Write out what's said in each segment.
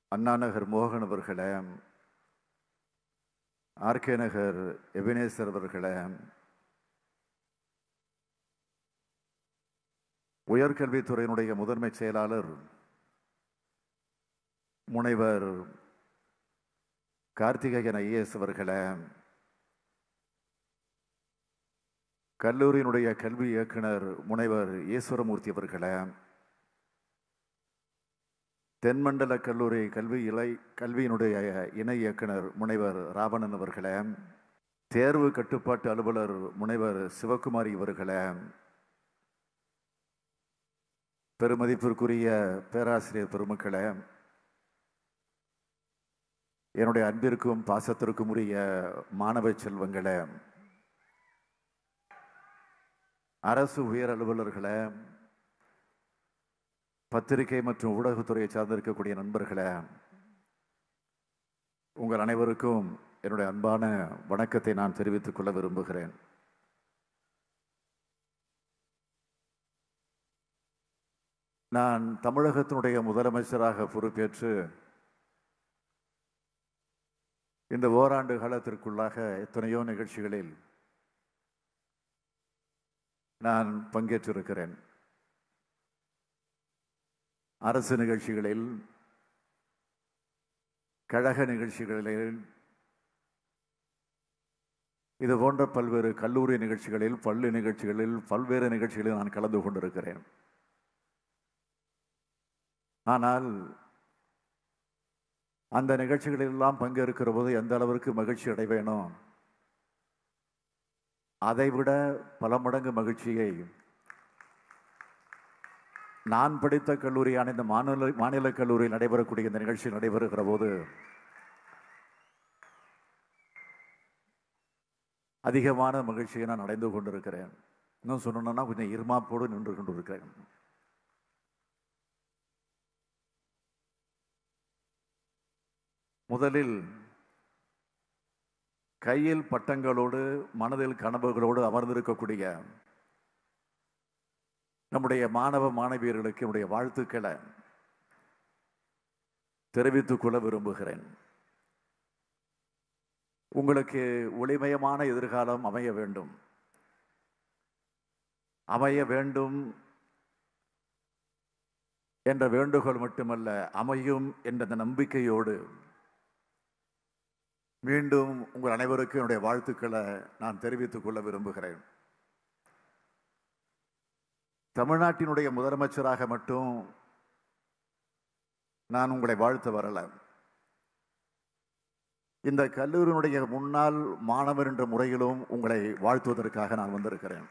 அண்ணாநகர் மோகன் அவர்களே ஆர்கே நகர் எபினேசர் அவர்களே உயர்கல்வித்துறையினுடைய முதன்மை செயலாளர் முனைவர் கார்த்திகேயன் ஐஏஎஸ் அவர்களே கல்லூரியினுடைய கல்வி இயக்குனர் முனைவர் ஈஸ்வரமூர்த்தி அவர்களே தென்மண்டல கல்லூரி கல்வி இலை கல்வியினுடைய இணை இயக்குனர் முனைவர் ராவணன் அவர்களே தேர்வு கட்டுப்பாட்டு அலுவலர் முனைவர் சிவகுமாரி அவர்களே பெருமதிப்பிற்குரிய பேராசிரியர் பெருமக்களே என்னுடைய அன்பிற்கும் பாசத்திற்கும் உரிய மாணவ செல்வங்களே அரசு உயர் அலுவலர்களே பத்திரிகை மற்றும் ஊடகத்துறையை சார்ந்திருக்கக்கூடிய நண்பர்களே உங்கள் அனைவருக்கும் என்னுடைய அன்பான வணக்கத்தை நான் தெரிவித்துக் கொள்ள விரும்புகிறேன் நான் தமிழகத்தினுடைய முதலமைச்சராக பொறுப்பேற்று இந்த ஓராண்டு காலத்திற்குள்ளாக எத்தனையோ நிகழ்ச்சிகளில் நான் பங்கேற்றிருக்கிறேன் அரசு நிகழ்ச்சிகளில் கழக நிகழ்ச்சிகளில் இது போன்ற பல்வேறு கல்லூரி நிகழ்ச்சிகளில் பள்ளி நிகழ்ச்சிகளில் பல்வேறு நிகழ்ச்சிகளில் நான் கலந்து கொண்டிருக்கிறேன் ஆனால் அந்த நிகழ்ச்சிகளெல்லாம் பங்கேற்கிற போது எந்த அளவிற்கு மகிழ்ச்சி அடைவேனோ அதைவிட பல மடங்கு மகிழ்ச்சியை நான் படித்த கல்லூரியான இந்த மாநில மாநில கல்லூரியில் நடைபெறக்கூடிய இந்த நிகழ்ச்சி நடைபெறுகிற போது அதிகமான மகிழ்ச்சியை நான் அடைந்து கொண்டிருக்கிறேன் இன்னும் சொல்லணும்னா கொஞ்சம் இருமாப்போடு நின்று கொண்டிருக்கிறேன் முதலில் கையில் பட்டங்களோடு மனதில் கனவுகளோடு அமர்ந்திருக்கக்கூடிய நம்முடைய மாணவ மாணவியர்களுக்கு என்னுடைய வாழ்த்துக்களை தெரிவித்துக் கொள்ள விரும்புகிறேன் உங்களுக்கு ஒளிமயமான எதிர்காலம் அமைய வேண்டும் அமைய வேண்டும் என்ற வேண்டுகோள் மட்டுமல்ல அமையும் என்ற அந்த நம்பிக்கையோடு மீண்டும் உங்கள் அனைவருக்கும் என்னுடைய வாழ்த்துக்களை நான் தெரிவித்துக் கொள்ள விரும்புகிறேன் தமிழ்நாட்டினுடைய முதலமைச்சராக மட்டும் நான் உங்களை வாழ்த்து வரல இந்த கல்லூரியினுடைய முன்னாள் மாணவர் என்ற முறையிலும் உங்களை வாழ்த்துவதற்காக நான் வந்திருக்கிறேன்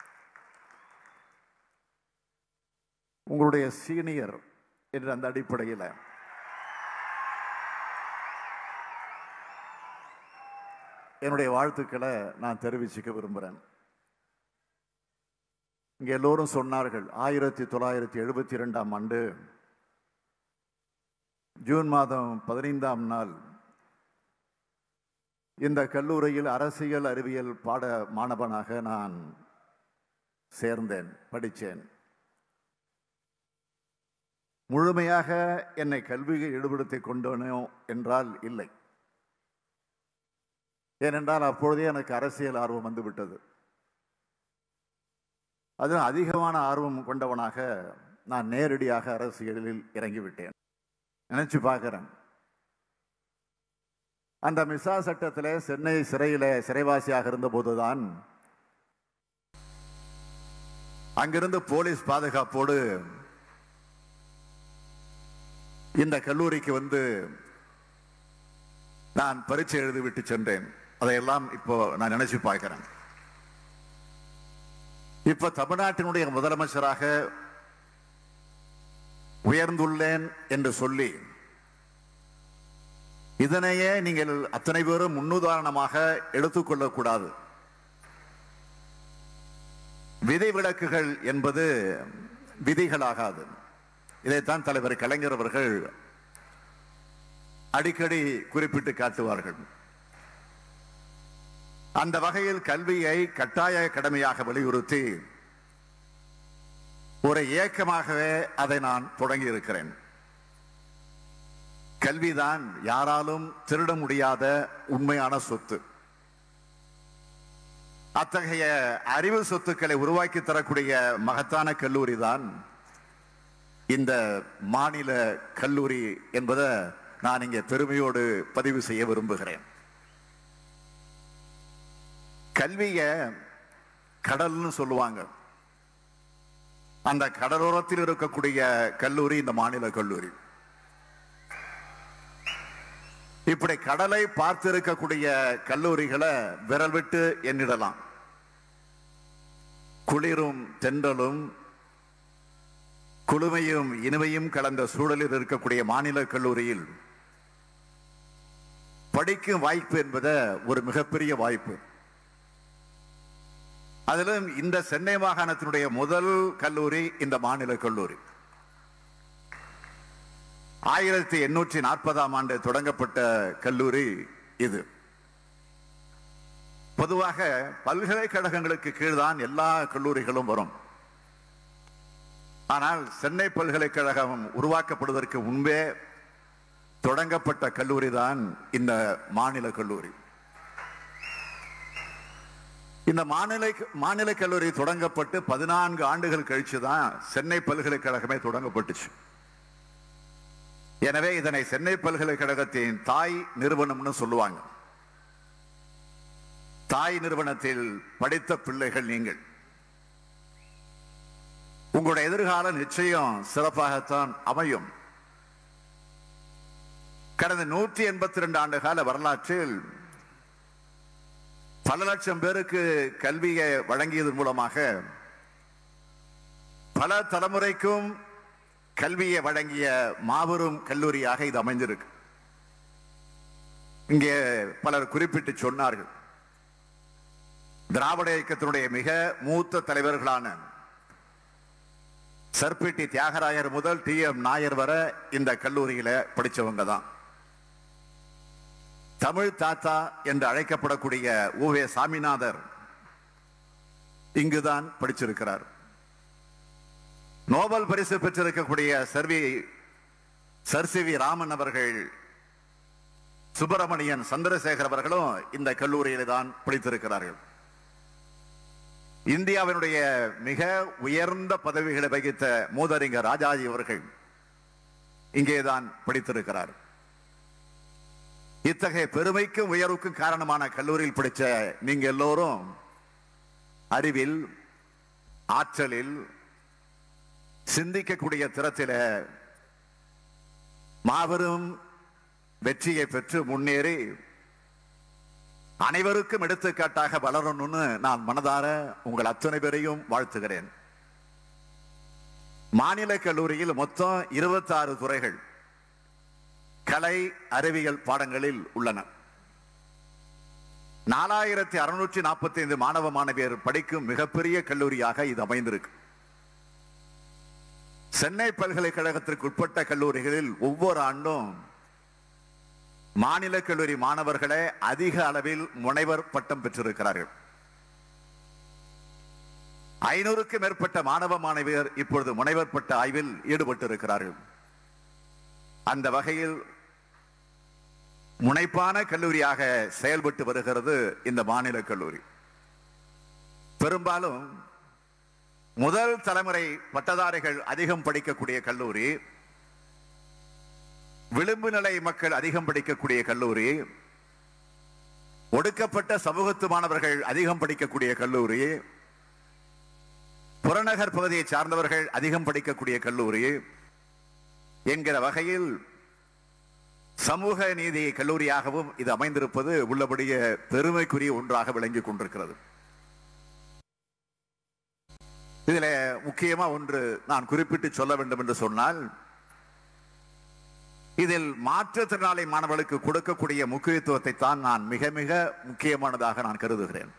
உங்களுடைய சீனியர் என்ற அந்த அடிப்படையில் என்னுடைய வாழ்த்துக்களை நான் தெரிவிச்சுக்க விரும்புகிறேன் இங்கே எல்லோரும் சொன்னார்கள் ஆயிரத்தி தொள்ளாயிரத்தி எழுபத்தி இரண்டாம் ஆண்டு ஜூன் மாதம் பதினைந்தாம் நாள் இந்த கல்லூரியில் அரசியல் அறிவியல் பாட மாணவனாக நான் சேர்ந்தேன் படித்தேன் முழுமையாக என்னை கல்வியை ஈடுபடுத்திக் கொண்டனோ என்றால் இல்லை ஏனென்றால் அப்பொழுதே எனக்கு அரசியல் ஆர்வம் வந்துவிட்டது அது அதிகமான ஆர்வம் கொண்டவனாக நான் நேரடியாக அரசியலில் இறங்கிவிட்டேன் நினைச்சு பார்க்கிறேன் அந்த மிசா சட்டத்தில் சென்னை சிறையில சிறைவாசியாக இருந்த போதுதான் அங்கிருந்து போலீஸ் பாதுகாப்போடு இந்த கல்லூரிக்கு வந்து நான் பரீட்சை எழுதிவிட்டு சென்றேன் அதையெல்லாம் இப்போ நான் நினைச்சு பார்க்கிறேன் இப்ப தமிழ்நாட்டினுடைய முதலமைச்சராக உயர்ந்துள்ளேன் என்று சொல்லி இதனையே நீங்கள் அத்தனை பேரும் முன்னுதாரணமாக எடுத்துக்கொள்ளக்கூடாது விதிவிலக்குகள் என்பது விதிகளாகாது இதைத்தான் தலைவர் கலைஞர் அவர்கள் அடிக்கடி குறிப்பிட்டு காட்டுவார்கள் அந்த வகையில் கல்வியை கட்டாய கடமையாக வலியுறுத்தி ஒரு இயக்கமாகவே அதை நான் தொடங்கி இருக்கிறேன் கல்விதான் யாராலும் திருட முடியாத உண்மையான சொத்து அத்தகைய அறிவு சொத்துக்களை உருவாக்கி தரக்கூடிய மகத்தான கல்லூரி தான் இந்த மாநில கல்லூரி என்பதை நான் இங்கே பெருமையோடு பதிவு செய்ய விரும்புகிறேன் கல்விய கடல்னு சொல்லுவாங்க அந்த கடலோரத்தில் இருக்கக்கூடிய கல்லூரி இந்த மாநில கல்லூரி இப்படி கடலை பார்த்து இருக்கக்கூடிய கல்லூரிகளை விரல் விட்டு எண்ணிடலாம் குளிரும் தென்றலும் குளுமையும் இனிமையும் கலந்த சூழலில் இருக்கக்கூடிய மாநில கல்லூரியில் படிக்கும் வாய்ப்பு என்பது ஒரு மிகப்பெரிய வாய்ப்பு அதிலும் இந்த சென்னை மாகாணத்தினுடைய முதல் கல்லூரி இந்த மாநில கல்லூரி ஆயிரத்தி எண்ணூற்றி நாற்பதாம் ஆண்டு தொடங்கப்பட்ட கல்லூரி இது பொதுவாக பல்கலைக்கழகங்களுக்கு கீழ்தான் எல்லா கல்லூரிகளும் வரும் ஆனால் சென்னை பல்கலைக்கழகம் உருவாக்கப்படுவதற்கு முன்பே தொடங்கப்பட்ட கல்லூரி தான் இந்த மாநில கல்லூரி இந்த மாநில மாநில கல்லூரி தொடங்கப்பட்டு பதினான்கு ஆண்டுகள் கழிச்சு தான் சென்னை பல்கலைக்கழகமே தொடங்கப்பட்டுச்சு எனவே இதனை சென்னை பல்கலைக்கழகத்தின் தாய் நிறுவனம்னு சொல்லுவாங்க தாய் நிறுவனத்தில் படித்த பிள்ளைகள் நீங்கள் உங்களுடைய எதிர்காலம் நிச்சயம் சிறப்பாகத்தான் அமையும் கடந்த நூற்றி எண்பத்தி ரெண்டு ஆண்டு கால வரலாற்றில் பல லட்சம் பேருக்கு கல்வியை வழங்கியதன் மூலமாக பல தலைமுறைக்கும் கல்வியை வழங்கிய மாபெரும் கல்லூரியாக இது அமைந்திருக்கு இங்கே பலர் குறிப்பிட்டு சொன்னார்கள் திராவிட இயக்கத்தினுடைய மிக மூத்த தலைவர்களான சர்பிட்டி தியாகராயர் முதல் டி எம் நாயர் வரை இந்த கல்லூரியில படிச்சவங்க தான் தமிழ் தாத்தா என்று அழைக்கப்படக்கூடிய ஊவே சாமிநாதர் இங்குதான் படிச்சிருக்கிறார் நோபல் பரிசு பெற்றிருக்கக்கூடிய சர்வி சர் சி வி ராமன் அவர்கள் சுப்பிரமணியன் சந்திரசேகர் அவர்களும் இந்த கல்லூரியில தான் படித்திருக்கிறார்கள் இந்தியாவினுடைய மிக உயர்ந்த பதவிகளை வகித்த மூதறிஞர் ராஜாஜி அவர்கள் இங்கேதான் படித்திருக்கிறார் இத்தகைய பெருமைக்கும் உயர்வுக்கும் காரணமான கல்லூரியில் படித்த நீங்க எல்லோரும் அறிவில் ஆற்றலில் சிந்திக்கக்கூடிய திறத்தில மாபெரும் வெற்றியை பெற்று முன்னேறி அனைவருக்கும் எடுத்துக்காட்டாக வளரணும்னு நான் மனதார உங்கள் அத்தனை பேரையும் வாழ்த்துகிறேன் மாநில கல்லூரியில் மொத்தம் இருபத்தாறு துறைகள் கலை அறிவியல் பாடங்களில் உள்ளன நாலாயிரத்தி அறுநூற்றி நாற்பத்தி ஐந்து மாணவ மாணவியர் படிக்கும் மிகப்பெரிய கல்லூரியாக இது அமைந்திருக்கு சென்னை பல்கலைக்கழகத்திற்கு உட்பட்ட கல்லூரிகளில் ஒவ்வொரு ஆண்டும் மாநில கல்லூரி மாணவர்களே அதிக அளவில் முனைவர் பட்டம் பெற்றிருக்கிறார்கள் ஐநூறுக்கு மேற்பட்ட மாணவ மாணவியர் இப்பொழுது முனைவர் பட்ட ஆய்வில் ஈடுபட்டு இருக்கிறார்கள் அந்த வகையில் முனைப்பான கல்லூரியாக செயல்பட்டு வருகிறது இந்த மாநில கல்லூரி பெரும்பாலும் முதல் தலைமுறை பட்டதாரிகள் அதிகம் படிக்கக்கூடிய கல்லூரி விளிம்பு நிலை மக்கள் அதிகம் படிக்கக்கூடிய கல்லூரி ஒடுக்கப்பட்ட சமூகத்து மாணவர்கள் அதிகம் படிக்கக்கூடிய கல்லூரி புறநகர் பகுதியை சார்ந்தவர்கள் அதிகம் படிக்கக்கூடிய கல்லூரி என்கிற வகையில் சமூக நீதி கல்லூரியாகவும் இது அமைந்திருப்பது உள்ளபடிய பெருமைக்குரிய ஒன்றாக விளங்கிக் கொண்டிருக்கிறது இதுல முக்கியமா ஒன்று நான் குறிப்பிட்டு சொல்ல வேண்டும் என்று சொன்னால் இதில் மாற்றுத்திறனாளி மாணவர்களுக்கு கொடுக்கக்கூடிய முக்கியத்துவத்தை தான் நான் மிக மிக முக்கியமானதாக நான் கருதுகிறேன்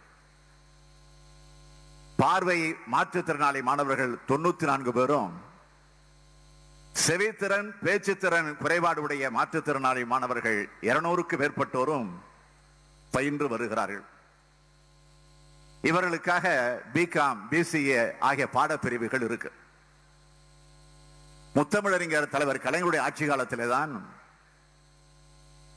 பார்வை மாற்றுத்திறனாளி மாணவர்கள் தொண்ணூத்தி நான்கு பேரும் செவித்திறன் பேச்சுத்திறன் குறைபாடு உடைய மாற்றுத்திறனாளி மாணவர்கள் இருநூறுக்கு மேற்பட்டோரும் பயின்று வருகிறார்கள் இவர்களுக்காக பிகாம் பிசிஏ ஆகிய பாடப்பிரிவுகள் இருக்கு முத்தமிழறிஞர் தலைவர் கலைஞருடைய ஆட்சி காலத்திலே தான்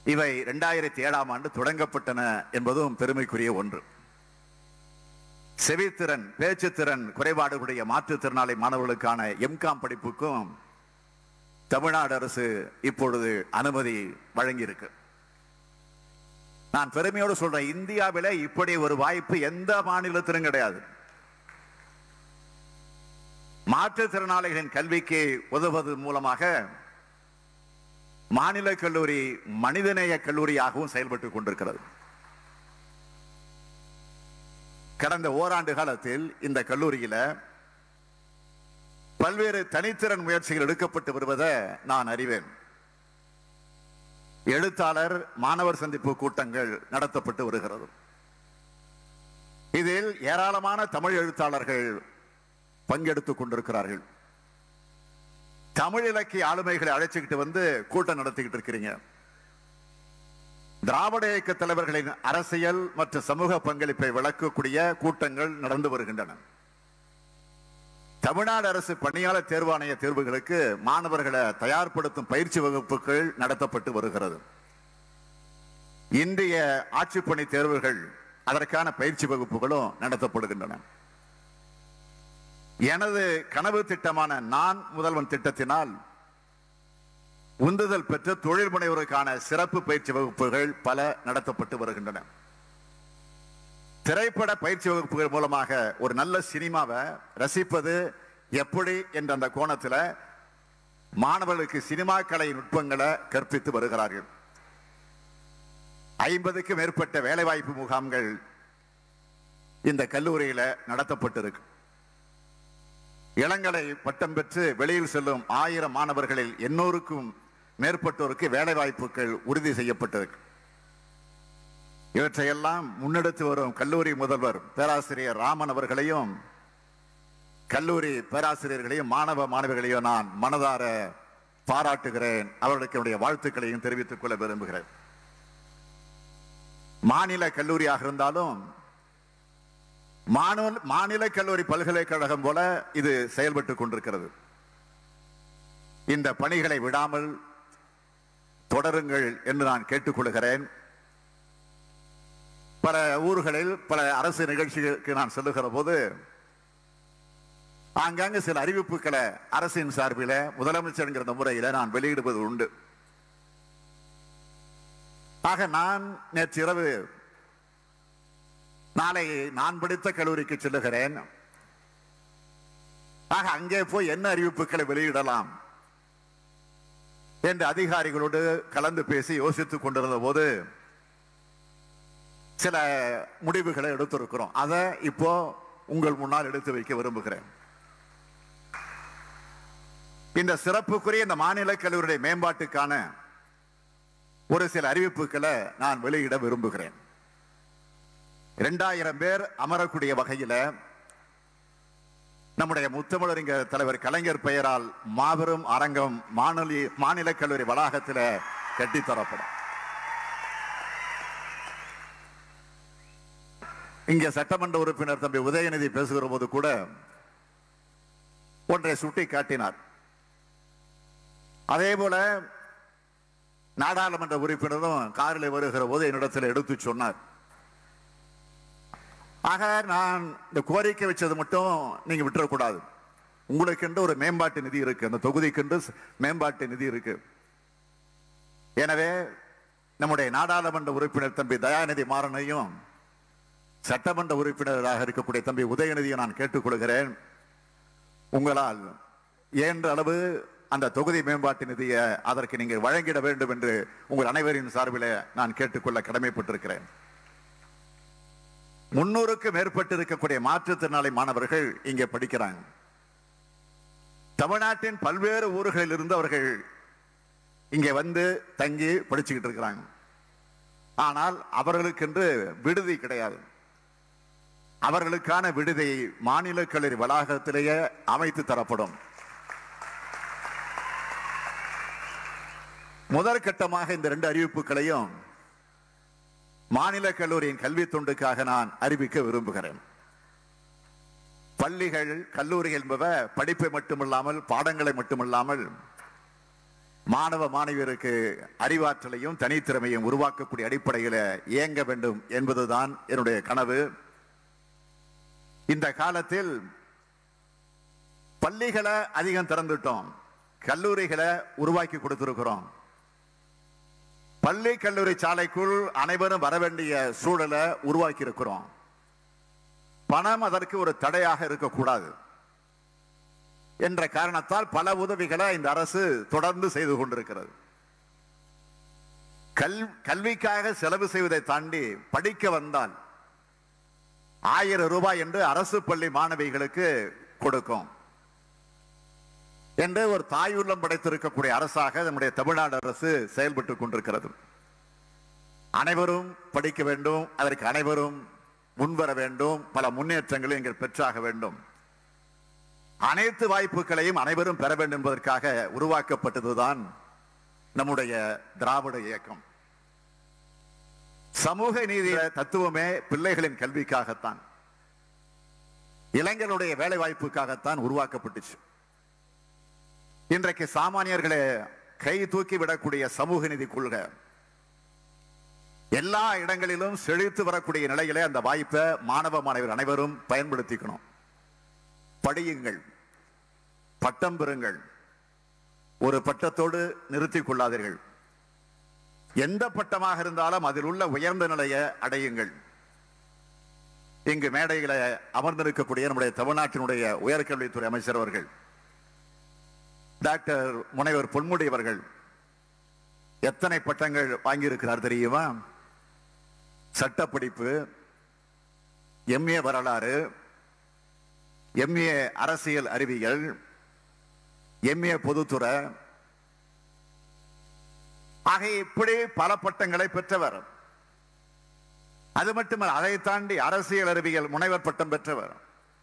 இவை இரண்டாயிரத்தி ஏழாம் ஆண்டு தொடங்கப்பட்டன என்பதும் பெருமைக்குரிய ஒன்று செவித்திறன் பேச்சுத்திறன் குறைபாடுடைய மாற்றுத்திறனாளி மாணவர்களுக்கான எம்காம் படிப்புக்கும் தமிழ்நாடு அரசு இப்பொழுது அனுமதி வழங்கியிருக்கு நான் பெருமையோடு சொல்றேன் இந்தியாவில இப்படி ஒரு வாய்ப்பு எந்த மாநிலத்திலும் கிடையாது மாற்றுத்திறனாளிகளின் கல்விக்கு உதவுவது மூலமாக மாநில கல்லூரி மனிதநேய கல்லூரியாகவும் செயல்பட்டுக் கொண்டிருக்கிறது கடந்த ஓராண்டு காலத்தில் இந்த கல்லூரியில பல்வேறு தனித்திறன் முயற்சிகள் எடுக்கப்பட்டு வருவதை நான் அறிவேன் எழுத்தாளர் மாணவர் சந்திப்பு கூட்டங்கள் நடத்தப்பட்டு வருகிறது இதில் ஏராளமான தமிழ் எழுத்தாளர்கள் பங்கெடுத்துக் கொண்டிருக்கிறார்கள் தமிழ் இலக்கிய ஆளுமைகளை அழைச்சுக்கிட்டு வந்து கூட்டம் நடத்திக்கிட்டு இருக்கிறீங்க திராவிட இயக்க தலைவர்களின் அரசியல் மற்றும் சமூக பங்களிப்பை விளக்கக்கூடிய கூட்டங்கள் நடந்து வருகின்றன தமிழ்நாடு அரசு பணியாளர் தேர்வாணைய தேர்வுகளுக்கு மாணவர்களை தயார்படுத்தும் பயிற்சி வகுப்புகள் நடத்தப்பட்டு வருகிறது இந்திய ஆட்சிப்பணி தேர்வுகள் அதற்கான பயிற்சி வகுப்புகளும் நடத்தப்படுகின்றன எனது கனவு திட்டமான நான் முதல்வன் திட்டத்தினால் உந்துதல் பெற்ற தொழில் முனைவோருக்கான சிறப்பு பயிற்சி வகுப்புகள் பல நடத்தப்பட்டு வருகின்றன திரைப்பட பயிற்சி வகுப்புகள் மூலமாக ஒரு நல்ல சினிமாவை ரசிப்பது எப்படி என்ற அந்த கோணத்தில் மாணவர்களுக்கு சினிமா கலை நுட்பங்களை கற்பித்து வருகிறார்கள் ஐம்பதுக்கு மேற்பட்ட வேலைவாய்ப்பு முகாம்கள் இந்த கல்லூரியில நடத்தப்பட்டிருக்கு இளங்கலை பட்டம் பெற்று வெளியில் செல்லும் ஆயிரம் மாணவர்களில் எண்ணூறுக்கும் மேற்பட்டோருக்கு வேலை வாய்ப்புகள் உறுதி செய்யப்பட்டிருக்கு இவற்றையெல்லாம் முன்னெடுத்து வரும் கல்லூரி முதல்வர் பேராசிரியர் ராமன் அவர்களையும் கல்லூரி பேராசிரியர்களையும் மாணவ மாணவிகளையும் நான் மனதார பாராட்டுகிறேன் அவர்களுக்கு என்னுடைய வாழ்த்துக்களையும் தெரிவித்துக் கொள்ள விரும்புகிறேன் மாநில கல்லூரியாக இருந்தாலும் மாநில மாநில கல்லூரி பல்கலைக்கழகம் போல இது செயல்பட்டுக் கொண்டிருக்கிறது இந்த பணிகளை விடாமல் தொடருங்கள் என்று நான் கேட்டுக்கொள்கிறேன் பல ஊர்களில் பல அரசு நிகழ்ச்சிகளுக்கு நான் செல்லுகிற போது ஆங்காங்கு சில அறிவிப்புகளை அரசின் சார்பில் முதலமைச்சர் முறையில நான் வெளியிடுவது உண்டு ஆக நான் நேற்றிரவு நாளை நான் படித்த கல்லூரிக்கு செல்லுகிறேன் ஆக அங்கே போய் என்ன அறிவிப்புகளை வெளியிடலாம் என்று அதிகாரிகளோடு கலந்து பேசி யோசித்துக் கொண்டிருந்த போது சில முடிவுகளை எடுத்திருக்கிறோம் அதை இப்போ உங்கள் முன்னால் எடுத்து வைக்க விரும்புகிறேன் இந்த சிறப்புக்குரிய இந்த மாநில கல்லூரியுடைய மேம்பாட்டுக்கான ஒரு சில அறிவிப்புகளை நான் வெளியிட விரும்புகிறேன் இரண்டாயிரம் பேர் அமரக்கூடிய வகையில நம்முடைய முத்தமிழறிஞர் தலைவர் கலைஞர் பெயரால் மாபெரும் அரங்கம் மாநில மாநில கல்லூரி வளாகத்தில் கட்டித்தரப்படும் இங்க சட்டமன்ற உறுப்பினர் தம்பி உதயநிதி பேசுகிற போது கூட ஒன்றை சுட்டி காட்டினார் அதே போல நாடாளுமன்ற உறுப்பினரும் காரில் வருகிற போது என்னிடத்தில் எடுத்து சொன்னார் ஆக நான் இந்த கோரிக்கை வச்சது மட்டும் நீங்க விட்டுறக்கூடாது உங்களுக்கென்று ஒரு மேம்பாட்டு நிதி இருக்கு அந்த தொகுதிக்கென்று மேம்பாட்டு நிதி இருக்கு எனவே நம்முடைய நாடாளுமன்ற உறுப்பினர் தம்பி தயாநிதி மாறனையும் சட்டமன்ற உறுப்பினராக இருக்கக்கூடிய தம்பி உதயநிதியை நான் கேட்டுக்கொள்கிறேன் உங்களால் இயன்ற அளவு அந்த தொகுதி மேம்பாட்டு நிதியை அதற்கு நீங்கள் வழங்கிட வேண்டும் என்று உங்கள் அனைவரின் சார்பில் நான் கேட்டுக்கொள்ள கடமைப்பட்டிருக்கிறேன் முன்னூறுக்கு மேற்பட்டு இருக்கக்கூடிய மாற்றுத்திறனாளி மாணவர்கள் இங்கே படிக்கிறாங்க தமிழ்நாட்டின் பல்வேறு ஊர்களில் இருந்து அவர்கள் இங்கே வந்து தங்கி படிச்சுக்கிட்டு இருக்கிறாங்க ஆனால் அவர்களுக்கென்று விடுதி கிடையாது அவர்களுக்கான விடுதி மாநில கல்லூரி வளாகத்திலேயே அமைத்து தரப்படும் முதற்கட்டமாக இந்த ரெண்டு அறிவிப்புகளையும் மாநில கல்லூரியின் கல்வி தொண்டுக்காக நான் அறிவிக்க விரும்புகிறேன் பள்ளிகள் கல்லூரிகள் என்பவ படிப்பை மட்டுமில்லாமல் பாடங்களை மட்டுமில்லாமல் மாணவ மாணவியருக்கு அறிவாற்றலையும் தனித்திறமையும் உருவாக்கக்கூடிய அடிப்படையில் இயங்க வேண்டும் என்பதுதான் என்னுடைய கனவு இந்த காலத்தில் பள்ளிகளை அதிகம் திறந்துட்டோம் கல்லூரிகளை உருவாக்கி கொடுத்திருக்கிறோம் பள்ளி கல்லூரி சாலைக்குள் அனைவரும் வர வேண்டிய சூழலை உருவாக்கி இருக்கிறோம் பணம் அதற்கு ஒரு தடையாக இருக்கக்கூடாது என்ற காரணத்தால் பல உதவிகளை இந்த அரசு தொடர்ந்து செய்து கொண்டிருக்கிறது கல் கல்விக்காக செலவு செய்வதை தாண்டி படிக்க வந்தால் ஆயிரம் ரூபாய் என்று அரசு பள்ளி மாணவிகளுக்கு கொடுக்கும் என்று ஒரு தாயுள்ளம் படைத்திருக்கக்கூடிய அரசாக நம்முடைய தமிழ்நாடு அரசு செயல்பட்டுக் கொண்டிருக்கிறது அனைவரும் படிக்க வேண்டும் அதற்கு அனைவரும் முன்வர வேண்டும் பல முன்னேற்றங்களை எங்கள் பெற்றாக வேண்டும் அனைத்து வாய்ப்புகளையும் அனைவரும் பெற வேண்டும் என்பதற்காக உருவாக்கப்பட்டதுதான் நம்முடைய திராவிட இயக்கம் சமூக நீதி தத்துவமே பிள்ளைகளின் கல்விக்காகத்தான் இளைஞர்களுடைய வேலை வாய்ப்புக்காகத்தான் உருவாக்கப்பட்டுச்சு இன்றைக்கு சாமானியர்களை கை தூக்கி விடக்கூடிய சமூக நீதி கொள்கை எல்லா இடங்களிலும் செழித்து வரக்கூடிய நிலையிலே அந்த வாய்ப்பை மாணவ மாணவர் அனைவரும் பயன்படுத்திக்கணும் படியுங்கள் பட்டம் பெறுங்கள் ஒரு பட்டத்தோடு நிறுத்திக் கொள்ளாதீர்கள் எந்த பட்டமாக இருந்தாலும் அதில் உள்ள உயர்ந்த நிலையை அடையுங்கள் இங்கு மேடையில அமர்ந்திருக்கக்கூடிய நம்முடைய தமிழ்நாட்டினுடைய உயர்கல்வித்துறை அமைச்சர் அவர்கள் டாக்டர் முனைவர் பொன்முடி அவர்கள் எத்தனை பட்டங்கள் வாங்கியிருக்கிறார் தெரியுமா சட்டப்படிப்பு எம்ஏ வரலாறு எம்ஏ அரசியல் அறிவியல் எம்ஏ பொதுத்துறை ஆக இப்படி பல பட்டங்களை பெற்றவர் அது மட்டுமல்ல அதை தாண்டி அரசியல் அறிவியல் முனைவர் பட்டம் பெற்றவர்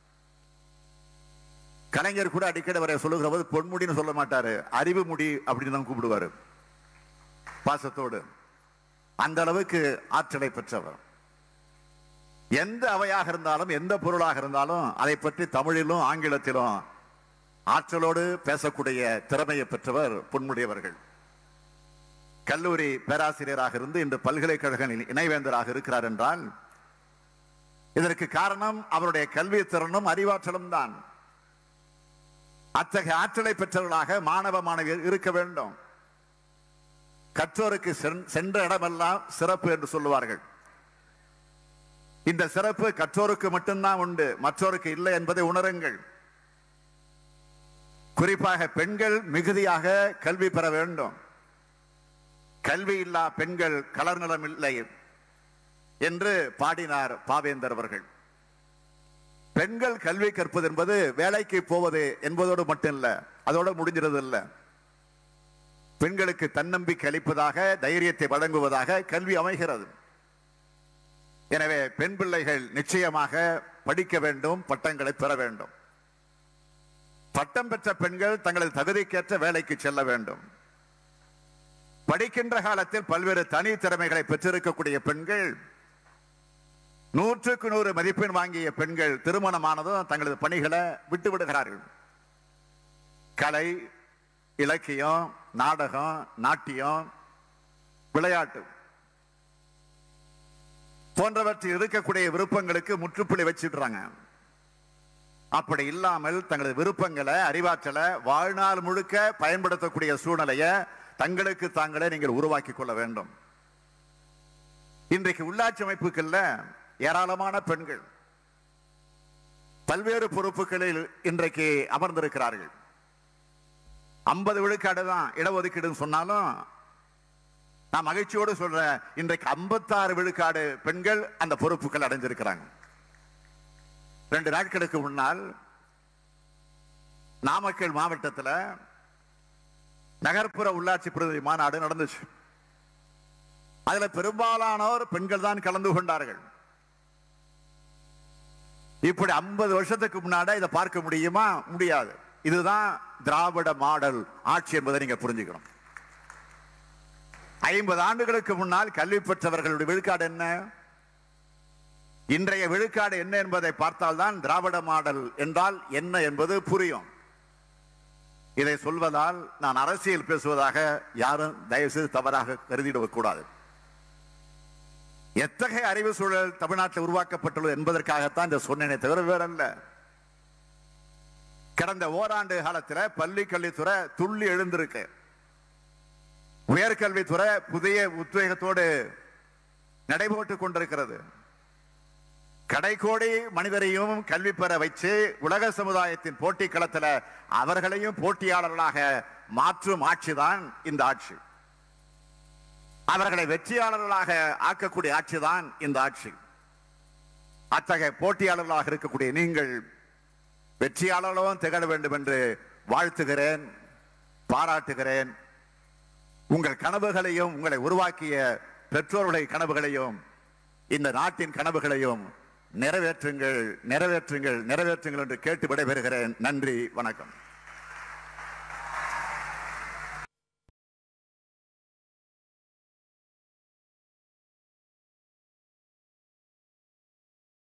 கலைஞர் கூட அடிக்கடி அவரை சொல்லுகிற போது பொன்முடின்னு சொல்ல மாட்டாரு அறிவு முடி அப்படின்னு தான் கூப்பிடுவாரு பாசத்தோடு அந்த அளவுக்கு ஆற்றலை பெற்றவர் எந்த அவையாக இருந்தாலும் எந்த பொருளாக இருந்தாலும் அதை பற்றி தமிழிலும் ஆங்கிலத்திலும் ஆற்றலோடு பேசக்கூடிய திறமையை பெற்றவர் பொன்முடியவர்கள் கல்லூரி பேராசிரியராக இருந்து இன்று பல்கலைக்கழக இணைவேந்தராக இருக்கிறார் என்றால் இதற்கு காரணம் அவருடைய கல்வி திறனும் அறிவாற்றலும் தான் அத்தகைய ஆற்றலை பெற்றவர்களாக மாணவ மாணவியர் இருக்க வேண்டும் கற்றோருக்கு சென்- சென்ற இடமெல்லாம் சிறப்பு என்று சொல்லுவார்கள் இந்த சிறப்பு கற்றோருக்கு மட்டும்தான் உண்டு மற்றோருக்கு இல்லை என்பதை உணருங்கள் குறிப்பாக பெண்கள் மிகுதியாக கல்வி பெற வேண்டும் கல்வி இல்லா பெண்கள் கலர் நிலம் இல்லை என்று பாடினார் பாவேந்தர் அவர்கள் பெண்கள் கல்வி கற்பது என்பது வேலைக்கு போவது என்பதோடு மட்டும் இல்ல அதோட முடிஞ்சிறது இல்ல பெண்களுக்கு தன்னம்பிக்கை அளிப்பதாக தைரியத்தை வழங்குவதாக கல்வி அமைகிறது எனவே பெண் பிள்ளைகள் நிச்சயமாக படிக்க வேண்டும் பட்டங்களை பெற வேண்டும் பட்டம் பெற்ற பெண்கள் தங்களது தகுதிக்கேற்ற வேலைக்கு செல்ல வேண்டும் படிக்கின்ற காலத்தில் பல்வேறு தனி திறமைகளை பெற்றிருக்கக்கூடிய பெண்கள் நூற்றுக்கு நூறு மதிப்பெண் வாங்கிய பெண்கள் திருமணமானதும் தங்களது பணிகளை விட்டு விடுகிறார்கள் கலை இலக்கியம் நாடகம் நாட்டியம் விளையாட்டு போன்றவற்றில் இருக்கக்கூடிய விருப்பங்களுக்கு முற்றுப்புள்ளி வச்சிடுறாங்க அப்படி இல்லாமல் தங்களது விருப்பங்களை அறிவாற்றலை வாழ்நாள் முழுக்க பயன்படுத்தக்கூடிய சூழ்நிலையை தங்களுக்கு தாங்களே நீங்கள் உருவாக்கி கொள்ள வேண்டும் இன்றைக்கு உள்ளாட்சி அமைப்புகள்ல ஏராளமான பெண்கள் பல்வேறு பொறுப்புகளில் இன்றைக்கு அமர்ந்திருக்கிறார்கள் ஐம்பது விழுக்காடு தான் இடஒதுக்கீடுன்னு சொன்னாலும் நான் மகிழ்ச்சியோடு சொல்றேன் இன்றைக்கு 56 விழுக்காடு பெண்கள் அந்த பொறுப்புகள் அடைஞ்சிருக்கிறாங்க ரெண்டு நாட்களுக்கு முன்னால் நாமக்கல் மாவட்டத்தில் நகர்ப்புற உள்ளாட்சி பிரதிநிதி மாநாடு நடந்துச்சு அதுல பெரும்பாலானோர் பெண்கள் தான் கலந்து கொண்டார்கள் இப்படி 50 வருஷத்துக்கு முன்னாடி இதை பார்க்க முடியுமா முடியாது இதுதான் திராவிட மாடல் ஆட்சி என்பதை நீங்க புரிஞ்சுக்கணும் ஐம்பது ஆண்டுகளுக்கு முன்னால் கல்வி பெற்றவர்களுடைய விழுக்காடு என்ன இன்றைய விழுக்காடு என்ன என்பதை பார்த்தால்தான் திராவிட மாடல் என்றால் என்ன என்பது புரியும் இதை சொல்வதால் நான் அரசியல் பேசுவதாக யாரும் தயவு செய்து தவறாக கருதிடக் கூடாது எத்தகைய அறிவு சூழல் தமிழ்நாட்டில் உருவாக்கப்பட்டுள்ளது என்பதற்காகத்தான் இந்த சொன்னேனே தவிர வேறல்ல கடந்த ஓராண்டு காலத்துல பள்ளி கல்வித்துறை துள்ளி எழுந்திருக்கு உயர்கல்வித்துறை புதிய உத்வேகத்தோடு நடைபோட்டுக் கொண்டிருக்கிறது கடைக்கோடி மனிதரையும் கல்வி பெற வச்சு உலக சமுதாயத்தின் போட்டி களத்துல அவர்களையும் போட்டியாளர்களாக மாற்றும் ஆட்சிதான் இந்த ஆட்சி அவர்களை வெற்றியாளர்களாக ஆக்கக்கூடிய ஆட்சிதான் இந்த ஆட்சி அத்தகைய போட்டியாளர்களாக இருக்கக்கூடிய நீங்கள் வெற்றியாளர்களும் திகழ வேண்டும் என்று வாழ்த்துகிறேன் பாராட்டுகிறேன் உங்கள் கனவுகளையும் உங்களை உருவாக்கிய பெற்றோர்களுடைய கனவுகளையும் இந்த நாட்டின் கனவுகளையும் நிறைவேற்றுங்கள் நிறைவேற்றுங்கள் நிறைவேற்றுங்கள் என்று கேட்டு விடைபெறுகிறேன் நன்றி வணக்கம்